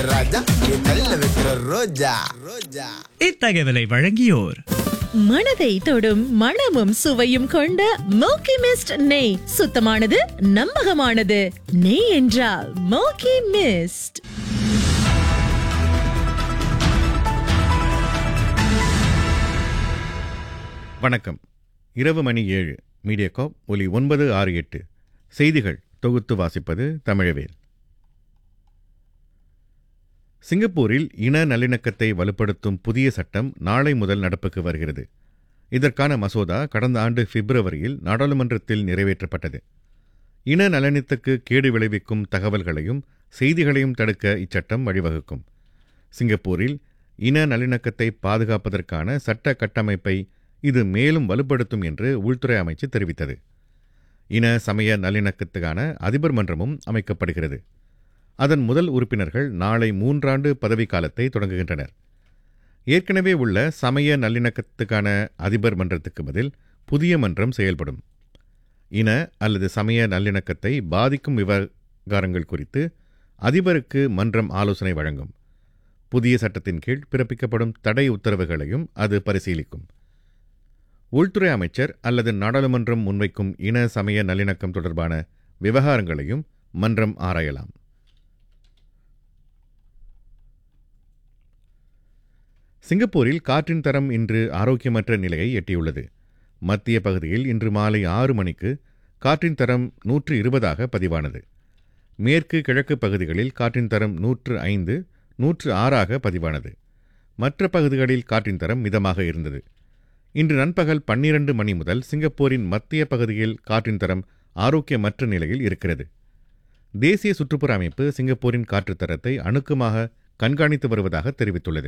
ராஜா நீ நல்ல வைக்கிற ரோஜா ரோஜா இத்தகவலை வழங்கியோர் மனதை தொடும் மணமும் சுவையும் கொண்ட மோக்கி மிஸ்ட் நெய் சுத்தமானது நம்பகமானது நெய் என்றால் மோக்கி மிஸ்ட் வணக்கம் இரவு மணி ஏழு மீடியாகாப் ஒலி ஒன்பது ஆறு எட்டு செய்திகள் தொகுத்து வாசிப்பது தமிழவேல் சிங்கப்பூரில் இன நல்லிணக்கத்தை வலுப்படுத்தும் புதிய சட்டம் நாளை முதல் நடப்புக்கு வருகிறது இதற்கான மசோதா கடந்த ஆண்டு பிப்ரவரியில் நாடாளுமன்றத்தில் நிறைவேற்றப்பட்டது இன நலனத்துக்கு கேடு விளைவிக்கும் தகவல்களையும் செய்திகளையும் தடுக்க இச்சட்டம் வழிவகுக்கும் சிங்கப்பூரில் இன நல்லிணக்கத்தை பாதுகாப்பதற்கான சட்ட கட்டமைப்பை இது மேலும் வலுப்படுத்தும் என்று உள்துறை அமைச்சு தெரிவித்தது இன சமய நல்லிணக்கத்துக்கான அதிபர் மன்றமும் அமைக்கப்படுகிறது அதன் முதல் உறுப்பினர்கள் நாளை மூன்றாண்டு பதவிக்காலத்தை தொடங்குகின்றனர் ஏற்கனவே உள்ள சமய நல்லிணக்கத்துக்கான அதிபர் மன்றத்துக்கு பதில் புதிய மன்றம் செயல்படும் இன அல்லது சமய நல்லிணக்கத்தை பாதிக்கும் விவகாரங்கள் குறித்து அதிபருக்கு மன்றம் ஆலோசனை வழங்கும் புதிய சட்டத்தின் கீழ் பிறப்பிக்கப்படும் தடை உத்தரவுகளையும் அது பரிசீலிக்கும் உள்துறை அமைச்சர் அல்லது நாடாளுமன்றம் முன்வைக்கும் இன சமய நல்லிணக்கம் தொடர்பான விவகாரங்களையும் மன்றம் ஆராயலாம் சிங்கப்பூரில் காற்றின் தரம் இன்று ஆரோக்கியமற்ற நிலையை எட்டியுள்ளது மத்திய பகுதியில் இன்று மாலை ஆறு மணிக்கு காற்றின் தரம் நூற்று இருபதாக பதிவானது மேற்கு கிழக்கு பகுதிகளில் காற்றின் தரம் நூற்று ஐந்து நூற்று ஆறாக பதிவானது மற்ற பகுதிகளில் காற்றின் தரம் மிதமாக இருந்தது இன்று நண்பகல் பன்னிரண்டு மணி முதல் சிங்கப்பூரின் மத்திய பகுதியில் காற்றின் தரம் ஆரோக்கியமற்ற நிலையில் இருக்கிறது தேசிய சுற்றுப்புற அமைப்பு சிங்கப்பூரின் காற்றுத் தரத்தை அணுக்கமாக கண்காணித்து வருவதாக தெரிவித்துள்ளது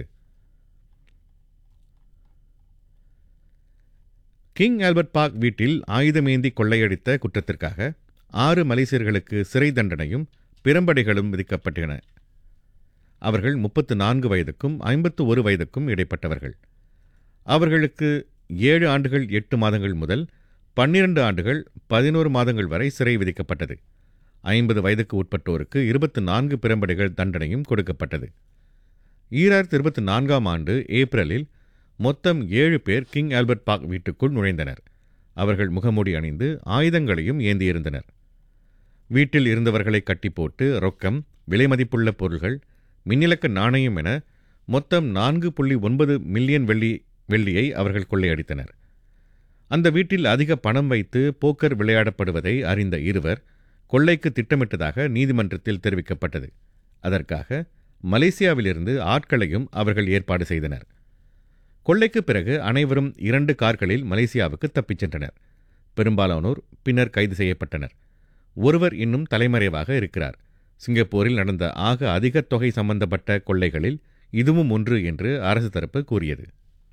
கிங் ஆல்பர்ட் பார்க் வீட்டில் ஆயுதமேந்தி கொள்ளையடித்த குற்றத்திற்காக ஆறு மலேசியர்களுக்கு சிறை தண்டனையும் பிரம்படைகளும் விதிக்கப்பட்டன அவர்கள் முப்பத்து நான்கு வயதுக்கும் ஐம்பத்து ஒரு வயதுக்கும் இடைப்பட்டவர்கள் அவர்களுக்கு ஏழு ஆண்டுகள் எட்டு மாதங்கள் முதல் பன்னிரண்டு ஆண்டுகள் பதினோரு மாதங்கள் வரை சிறை விதிக்கப்பட்டது ஐம்பது வயதுக்கு உட்பட்டோருக்கு இருபத்து நான்கு பிரம்படைகள் தண்டனையும் கொடுக்கப்பட்டது ஈராயிரத்து இருபத்தி நான்காம் ஆண்டு ஏப்ரலில் மொத்தம் ஏழு பேர் கிங் ஆல்பர்ட் பார்க் வீட்டுக்குள் நுழைந்தனர் அவர்கள் முகமூடி அணிந்து ஆயுதங்களையும் ஏந்தியிருந்தனர் வீட்டில் இருந்தவர்களை கட்டி போட்டு ரொக்கம் விலைமதிப்புள்ள பொருள்கள் மின்னிலக்க நாணயம் என மொத்தம் நான்கு புள்ளி ஒன்பது மில்லியன் வெள்ளி வெள்ளியை அவர்கள் கொள்ளையடித்தனர் அந்த வீட்டில் அதிக பணம் வைத்து போக்கர் விளையாடப்படுவதை அறிந்த இருவர் கொள்ளைக்கு திட்டமிட்டதாக நீதிமன்றத்தில் தெரிவிக்கப்பட்டது அதற்காக மலேசியாவிலிருந்து ஆட்களையும் அவர்கள் ஏற்பாடு செய்தனர் கொள்ளைக்கு பிறகு அனைவரும் இரண்டு கார்களில் மலேசியாவுக்கு தப்பிச் சென்றனர் பெரும்பாலானோர் பின்னர் கைது செய்யப்பட்டனர் ஒருவர் இன்னும் தலைமறைவாக இருக்கிறார் சிங்கப்பூரில் நடந்த ஆக அதிக தொகை சம்பந்தப்பட்ட கொள்ளைகளில் இதுவும் ஒன்று என்று அரசு தரப்பு கூறியது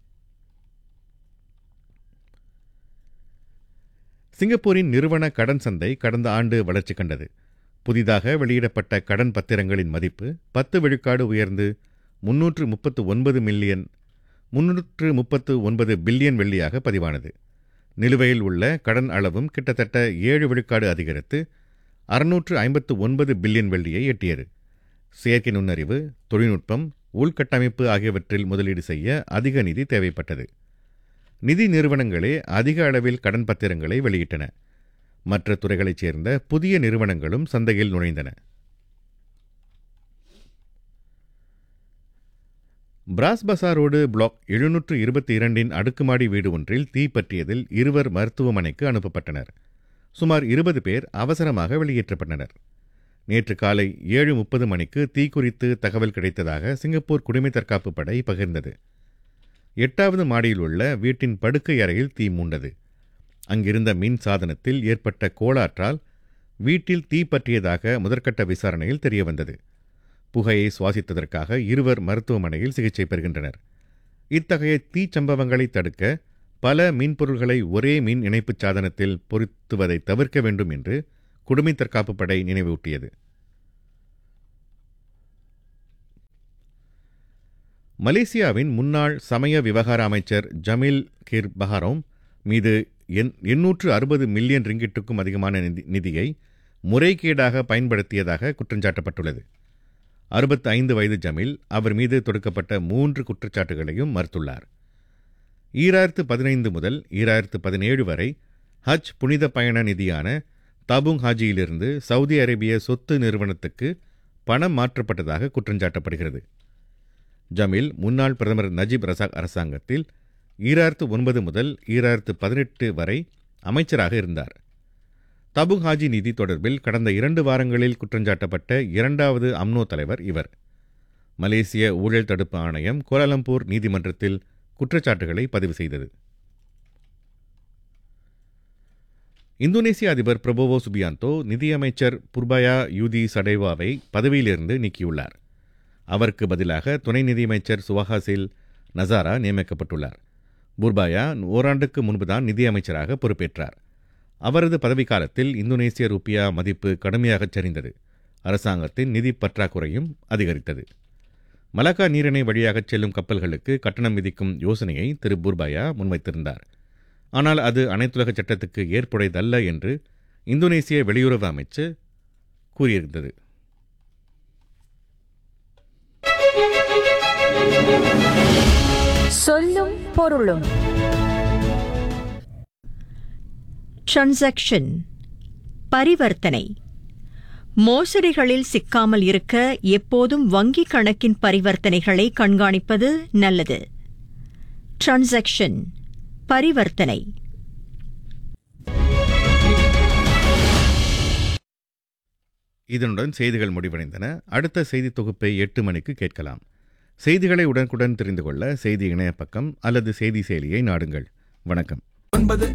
சிங்கப்பூரின் நிறுவன கடன் சந்தை கடந்த ஆண்டு வளர்ச்சி கண்டது புதிதாக வெளியிடப்பட்ட கடன் பத்திரங்களின் மதிப்பு பத்து விழுக்காடு உயர்ந்து முன்னூற்று முப்பத்து ஒன்பது மில்லியன் முன்னூற்று முப்பத்து ஒன்பது பில்லியன் வெள்ளியாக பதிவானது நிலுவையில் உள்ள கடன் அளவும் கிட்டத்தட்ட ஏழு விழுக்காடு அதிகரித்து அறுநூற்று ஐம்பத்து ஒன்பது பில்லியன் வெள்ளியை எட்டியது செயற்கை நுண்ணறிவு தொழில்நுட்பம் உள்கட்டமைப்பு ஆகியவற்றில் முதலீடு செய்ய அதிக நிதி தேவைப்பட்டது நிதி நிறுவனங்களே அதிக அளவில் கடன் பத்திரங்களை வெளியிட்டன மற்ற துறைகளைச் சேர்ந்த புதிய நிறுவனங்களும் சந்தையில் நுழைந்தன பிராஸ் பசாரோடு பிளாக் எழுநூற்று இருபத்தி இரண்டின் அடுக்குமாடி வீடு ஒன்றில் தீ பற்றியதில் இருவர் மருத்துவமனைக்கு அனுப்பப்பட்டனர் சுமார் இருபது பேர் அவசரமாக வெளியேற்றப்பட்டனர் நேற்று காலை ஏழு முப்பது மணிக்கு தீ குறித்து தகவல் கிடைத்ததாக சிங்கப்பூர் குடிமை தற்காப்பு படை பகிர்ந்தது எட்டாவது மாடியில் உள்ள வீட்டின் படுக்கை அறையில் தீ மூண்டது அங்கிருந்த மின் சாதனத்தில் ஏற்பட்ட கோளாற்றால் வீட்டில் தீ பற்றியதாக முதற்கட்ட விசாரணையில் தெரியவந்தது புகையை சுவாசித்ததற்காக இருவர் மருத்துவமனையில் சிகிச்சை பெறுகின்றனர் இத்தகைய தீச்சம்பவங்களை தடுக்க பல மின்பொருள்களை ஒரே மின் இணைப்புச் சாதனத்தில் பொருத்துவதை தவிர்க்க வேண்டும் என்று குடுமை தற்காப்பு படை நினைவூட்டியது மலேசியாவின் முன்னாள் சமய விவகார அமைச்சர் ஜமீல் கிர் பஹாரோம் மீது எண் எண்ணூற்று அறுபது மில்லியன் ரிங்கிட்டுக்கும் அதிகமான நிதி நிதியை முறைகேடாக பயன்படுத்தியதாக குற்றஞ்சாட்டப்பட்டுள்ளது அறுபத்தி ஐந்து வயது ஜமீல் அவர் மீது தொடுக்கப்பட்ட மூன்று குற்றச்சாட்டுகளையும் மறுத்துள்ளார் ஈராயிரத்து பதினைந்து முதல் ஈராயிரத்து பதினேழு வரை ஹஜ் புனித பயண நிதியான தபுங் ஹாஜியிலிருந்து சவுதி அரேபிய சொத்து நிறுவனத்துக்கு பணம் மாற்றப்பட்டதாக குற்றஞ்சாட்டப்படுகிறது ஜமீல் முன்னாள் பிரதமர் நஜீப் ரசாக் அரசாங்கத்தில் ஈராயிரத்து ஒன்பது முதல் ஈராயிரத்து பதினெட்டு வரை அமைச்சராக இருந்தார் தபுங் ஹாஜி நிதி தொடர்பில் கடந்த இரண்டு வாரங்களில் குற்றஞ்சாட்டப்பட்ட இரண்டாவது அம்னோ தலைவர் இவர் மலேசிய ஊழல் தடுப்பு ஆணையம் கோலாலம்பூர் நீதிமன்றத்தில் குற்றச்சாட்டுகளை பதிவு செய்தது இந்தோனேசிய அதிபர் பிரபோவோ சுபியாந்தோ நிதியமைச்சர் புர்பயா யூதி சடேவாவை பதவியிலிருந்து நீக்கியுள்ளார் அவருக்கு பதிலாக துணை நிதியமைச்சர் சுவஹாசில் நசாரா நியமிக்கப்பட்டுள்ளார் புர்பாயா ஓராண்டுக்கு முன்புதான் நிதியமைச்சராக பொறுப்பேற்றார் அவரது பதவிக்காலத்தில் இந்தோனேசிய ரூபியா மதிப்பு கடுமையாகச் சரிந்தது அரசாங்கத்தின் நிதி பற்றாக்குறையும் அதிகரித்தது மலாக்கா நீரிணை வழியாகச் செல்லும் கப்பல்களுக்கு கட்டணம் விதிக்கும் யோசனையை திரு புர்பாயா முன்வைத்திருந்தார் ஆனால் அது அனைத்துலக சட்டத்துக்கு ஏற்புடையதல்ல என்று இந்தோனேசிய வெளியுறவு அமைச்சு கூறியிருந்தது சொல்லும் பொருளும் டிரான்சாக்ஷன் பரிவர்த்தனை மோசடிகளில் சிக்காமல் இருக்க எப்போதும் வங்கிக் கணக்கின் பரிவர்த்தனைகளை கண்காணிப்பது நல்லது டிரான்சாக்ஷன் பரிவர்த்தனை இதனுடன் செய்திகள் முடிவடைந்தன அடுத்த செய்தி தொகுப்பை எட்டு மணிக்கு கேட்கலாம் செய்திகளை உடனுக்குடன் தெரிந்து கொள்ள செய்தி இணைய பக்கம் அல்லது செய்தி செயலியை நாடுங்கள் வணக்கம் ஒன்பது